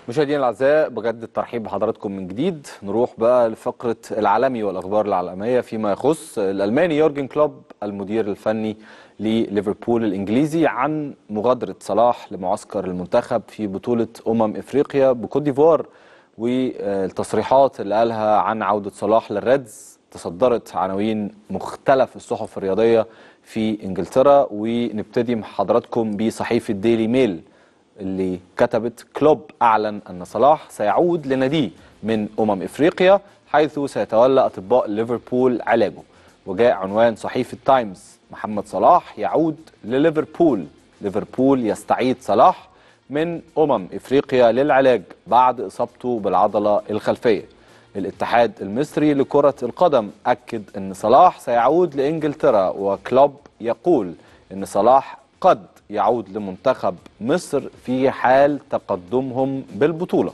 مشاهدينا الاعزاء بجد الترحيب بحضراتكم من جديد نروح بقى لفقره العالمي والاخبار العالميه فيما يخص الالماني يورجن كلوب المدير الفني لليفربول الانجليزي عن مغادره صلاح لمعسكر المنتخب في بطوله امم افريقيا بكوت ديفوار والتصريحات اللي قالها عن عوده صلاح للريدز تصدرت عناوين مختلف الصحف الرياضيه في انجلترا ونبتدي مع حضراتكم بصحيفه ديلي ميل اللي كتبت كلوب أعلن أن صلاح سيعود لناديه من أمم إفريقيا حيث سيتولى أطباء ليفربول علاجه وجاء عنوان صحيفة تايمز محمد صلاح يعود لليفربول ليفربول يستعيد صلاح من أمم إفريقيا للعلاج بعد إصابته بالعضلة الخلفية الاتحاد المصري لكرة القدم أكد أن صلاح سيعود لإنجلترا وكلوب يقول أن صلاح قد يعود لمنتخب مصر في حال تقدمهم بالبطولة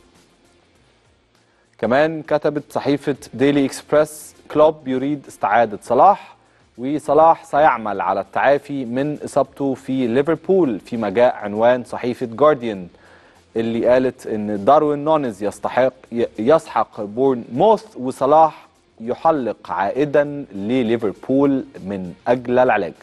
كمان كتبت صحيفة ديلي إكسبرس كلوب يريد استعادة صلاح وصلاح سيعمل على التعافي من إصابته في ليفربول فيما جاء عنوان صحيفة جارديان اللي قالت ان داروين نونز يستحق يسحق بورن موث وصلاح يحلق عائدا لليفربول من اجل العلاج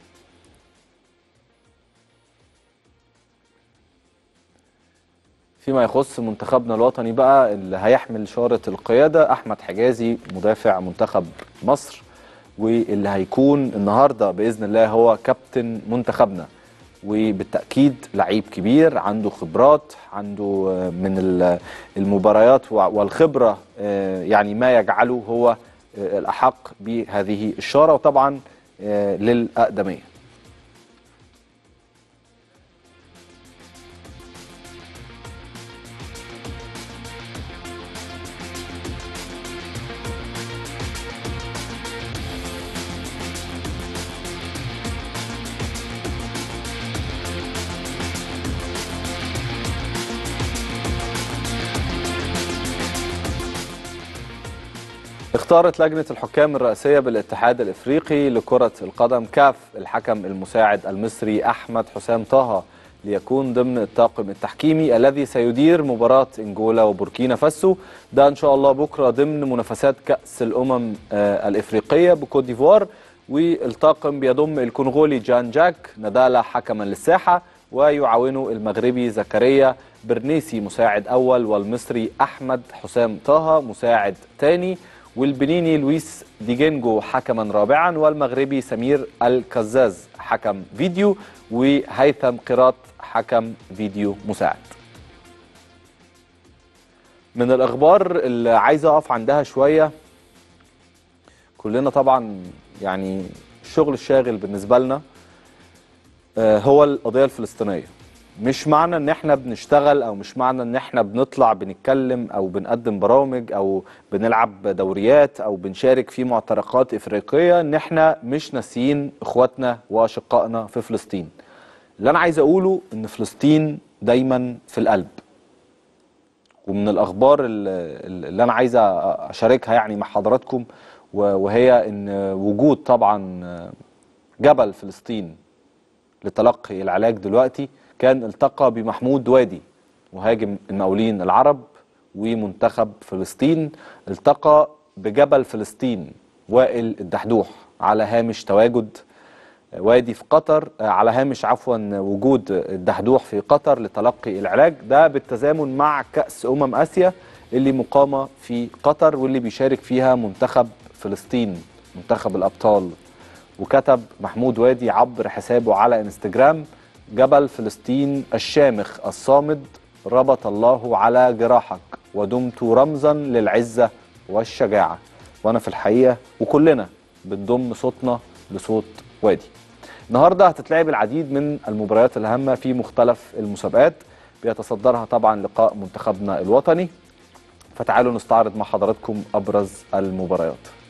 فيما يخص منتخبنا الوطني بقى اللي هيحمل شارة القيادة أحمد حجازي مدافع منتخب مصر واللي هيكون النهاردة بإذن الله هو كابتن منتخبنا وبالتأكيد لعيب كبير عنده خبرات عنده من المباريات والخبرة يعني ما يجعله هو الأحق بهذه الشارة وطبعا للأقدمية اختارت لجنة الحكام الرئاسية بالاتحاد الافريقي لكرة القدم كاف الحكم المساعد المصري احمد حسام طه ليكون ضمن الطاقم التحكيمي الذي سيدير مباراة انجولا وبوركينا فاسو ده ان شاء الله بكرة ضمن منافسات كأس الامم الافريقية بكوت ديفوار والطاقم بيضم الكونغولي جان جاك ندالا حكما للساحة ويعاونه المغربي زكريا برنيسي مساعد اول والمصري احمد حسام طه مساعد ثاني والبنيني لويس ديجينجو حكما رابعا والمغربي سمير الكزاز حكم فيديو وهيثم قراط حكم فيديو مساعد من الاخبار اللي عايز اقف عندها شويه كلنا طبعا يعني الشغل الشاغل بالنسبه لنا هو القضيه الفلسطينيه مش معنى ان احنا بنشتغل او مش معنى ان احنا بنطلع بنتكلم او بنقدم برامج او بنلعب دوريات او بنشارك في معتركات افريقيه ان احنا مش ناسيين اخواتنا واشقائنا في فلسطين اللي انا عايز اقوله ان فلسطين دايما في القلب ومن الاخبار اللي انا عايز اشاركها يعني مع حضراتكم وهي ان وجود طبعا جبل فلسطين لتلقي العلاج دلوقتي كان التقى بمحمود وادي مهاجم المقاولين العرب ومنتخب فلسطين التقى بجبل فلسطين وائل الدحدوح على هامش تواجد وادي في قطر على هامش عفوا وجود الدحدوح في قطر لتلقي العلاج ده بالتزامن مع كأس أمم آسيا اللي مقامة في قطر واللي بيشارك فيها منتخب فلسطين منتخب الأبطال وكتب محمود وادي عبر حسابه على انستجرام جبل فلسطين الشامخ الصامد ربط الله على جراحك ودمت رمزا للعزة والشجاعة وأنا في الحقيقة وكلنا بنضم صوتنا لصوت وادي النهاردة هتتلعب العديد من المباريات الهامة في مختلف المسابقات بيتصدرها طبعا لقاء منتخبنا الوطني فتعالوا نستعرض مع حضراتكم أبرز المباريات